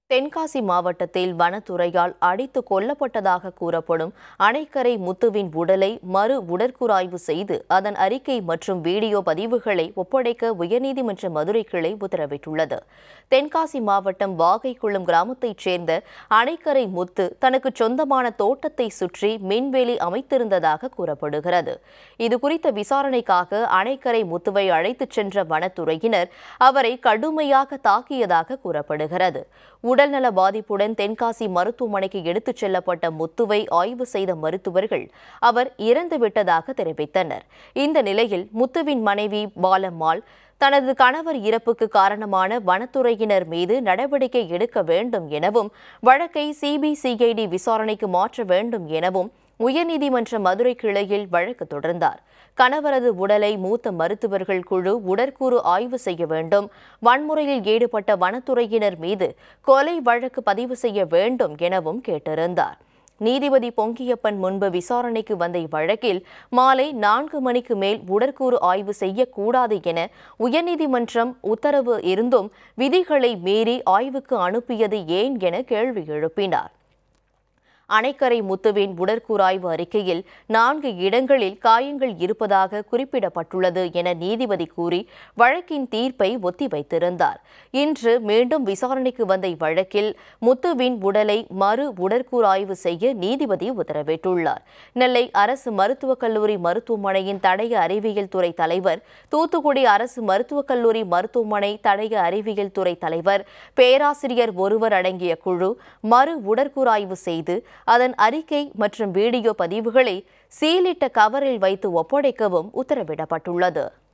தென்காசி மாவட்டத்தில் வனத்துறையால் அடித்து கொல்லப்பட்டதாக கூறப்படும் அணைக்கரை முத்துவின் உடலை மறு உடற்கூறாய்வு செய்து அதன் அறிக்கை மற்றும் வீடியோ பதிவுகளை ஒப்படைக்க உயர்நீதிமன்ற மதுரை கிளை உத்தரவிட்டுள்ளது தென்காசி மாவட்டம் வாகைக்குளம் கிராமத்தைச் சேர்ந்த அணைக்கரை முத்து தனக்கு சொந்தமான தோட்டத்தை சுற்றி மின்வேலி அமைத்திருந்ததாக கூறப்படுகிறது இதுகுறித்த விசாரணைக்காக அணைக்கரை முத்துவை அழைத்துச் சென்ற வனத்துறையினர் அவரை கடுமையாக தாக்கியதாக கூறப்படுகிறது உடல்நல பாதிப்புடன் தென்காசி மருத்துவமனைக்கு எடுத்துச் செல்லப்பட்ட முத்துவை ஆய்வு செய்த மருத்துவர்கள் அவர் இறந்துவிட்டதாக தெரிவித்தனர் இந்த நிலையில் முத்துவின் மனைவி பாலம்மாள் தனது கணவர் இறப்புக்கு காரணமான வனத்துறையினர் மீது நடவடிக்கை எடுக்க வேண்டும் எனவும் வழக்கை சிபிசிஐடி விசாரணைக்கு மாற்ற வேண்டும் எனவும் உயர்நீதிமன்ற மதுரை கிளையில் வழக்கு தொடர்ந்தார் கணவரது உடலை மூத்த மருத்துவர்கள் குழு உடற்கூறு ஆய்வு செய்ய வேண்டும் வன்முறையில் ஈடுபட்ட வனத்துறையினர் மீது கொலை வழக்கு பதிவு செய்ய வேண்டும் எனவும் கேட்டிருந்தார் நீதிபதி பொங்கியப்பன் முன்பு விசாரணைக்கு வந்த இவ்வழக்கில் மாலை நான்கு மணிக்கு மேல் உடற்கூறு ஆய்வு செய்யக்கூடாது என உயர்நீதிமன்றம் உத்தரவு இருந்தும் விதிகளை மீறி ஆய்வுக்கு அனுப்பியது ஏன் என கேள்வி எழுப்பினார் அணைக்கரை முத்துவின் உடற்கூறாய்வு அறிக்கையில் நான்கு இடங்களில் காயங்கள் இருப்பதாக குறிப்பிடப்பட்டுள்ளது என நீதிபதி கூறி வழக்கின் தீர்ப்பை ஒத்திவைத்திருந்தார் இன்று மீண்டும் விசாரணைக்கு வந்த இவ்வழக்கில் முத்துவின் உடலை மறு உடற்கூறாய்வு செய்ய நீதிபதி உத்தரவிட்டுள்ளார் நெல்லை அரசு மருத்துவக் கல்லூரி மருத்துவமனையின் தடய அறிவியல் துறை தலைவர் தூத்துக்குடி அரசு மருத்துவக் கல்லூரி மருத்துவமனை தடய அறிவியல் துறை தலைவர் பேராசிரியர் ஒருவர் அடங்கிய குழு மறு உடற்கூறாய்வு செய்து அதன் அறிக்கை மற்றும் வீடியோ பதிவுகளை சீலிட்ட கவரில் வைத்து ஒப்படைக்கவும் உத்தரவிடப்பட்டுள்ளது